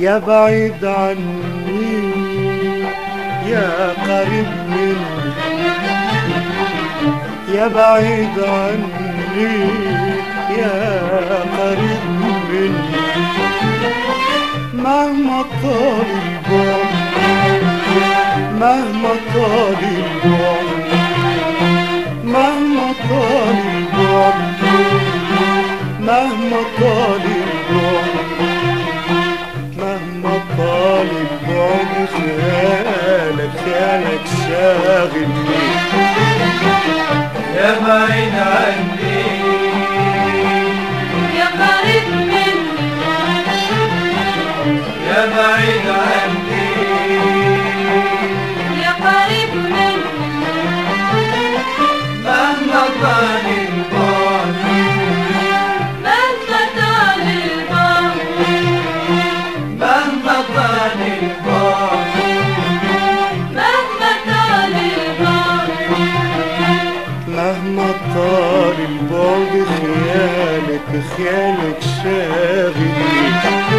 يا بعيد عني يا قريب مني يا بعيد عني يا قريب مني مهما طال البعد مهما طال البعد مهما طال البعد مهما طال البعد مهما طال البعد خيالك خيالك شاغلني يا بعيد عني يا قريب مني يا بعيد عني يا قريب مني مهما طال البعد مهما طال البعد مهما طال البعد مهما طال البعد مهما طال البعد خيالك خيالك شاغلني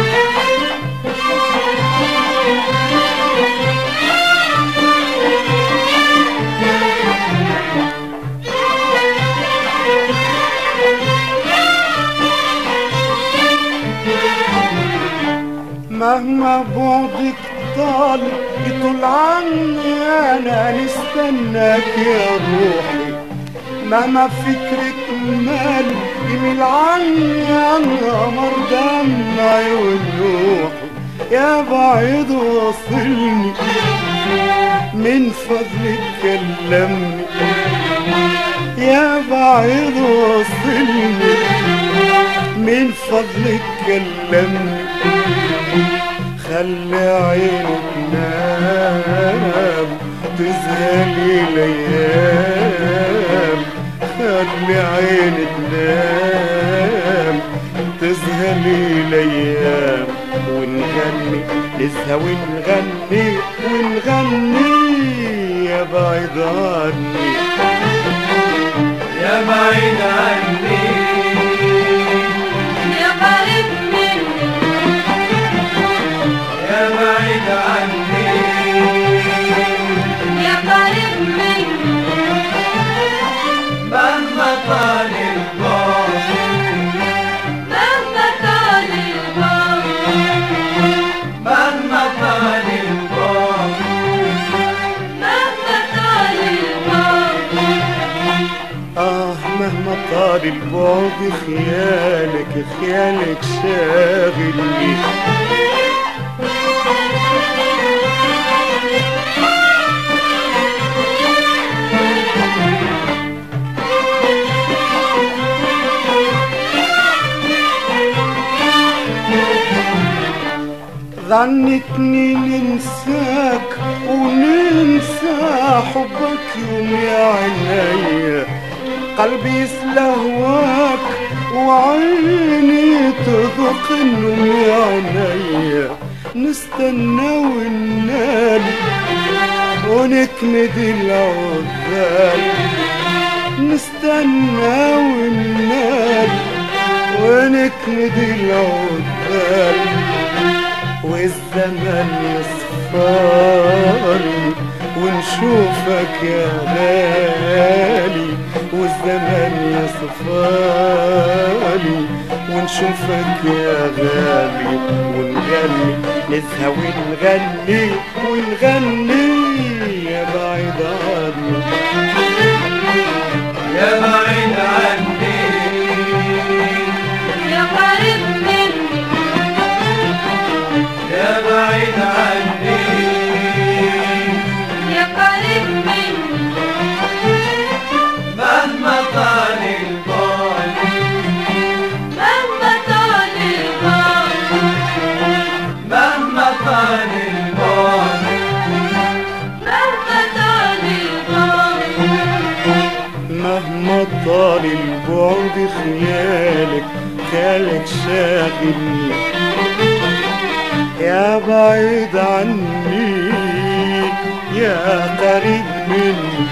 مهما بعدك طال يطول عني انا نستناك يا روحي مهما فكرك مال يميل عني انا مر دمعي ونوحي يا بعيد وصلني من فضلك كلمني يا بعيد وصلني من فضلك كلمني خلي عينك نام تزهلي الايام خلي عينك نام تزهلي الايام ونغني نزهى ونغني ونغني يا بعيد عني يا بعيد عني يا قريب مني يا بعيد عني يا قريب مني مهما طال البعد مهما طال البعد مهما طال البعد مهما طال البعد آه مهما طال البعد خيالك خيالك شاغلني ظنتني ننساك وننسى حبك يوم يا عينيا قلبي يسلهواك وعيني تذوق النوم يا عينيا نستنى وننادي ونكمد العذاب نستنى وننادي ونكمد العذاب والزمن يصفاري ونشوفك يا غالي والزمن يصفاري ونشوفك يا غالي ونغني نزهى ونغني ونغني يا بعيد عني يا بعيد عني يا قريب مني يا بعيد عني يا قريب مني مهما طال البعد مهما طال البعد مهما طال البعد مهما طال البعد مهما طال البعد خيالك خيالك شاغلني يا بعيد عني يا قريب مني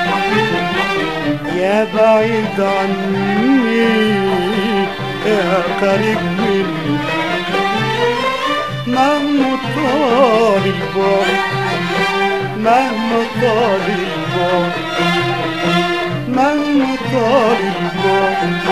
يا بعيد عني يا قريب مني مهما طال البعد مهما طال البعد مهما طال البعد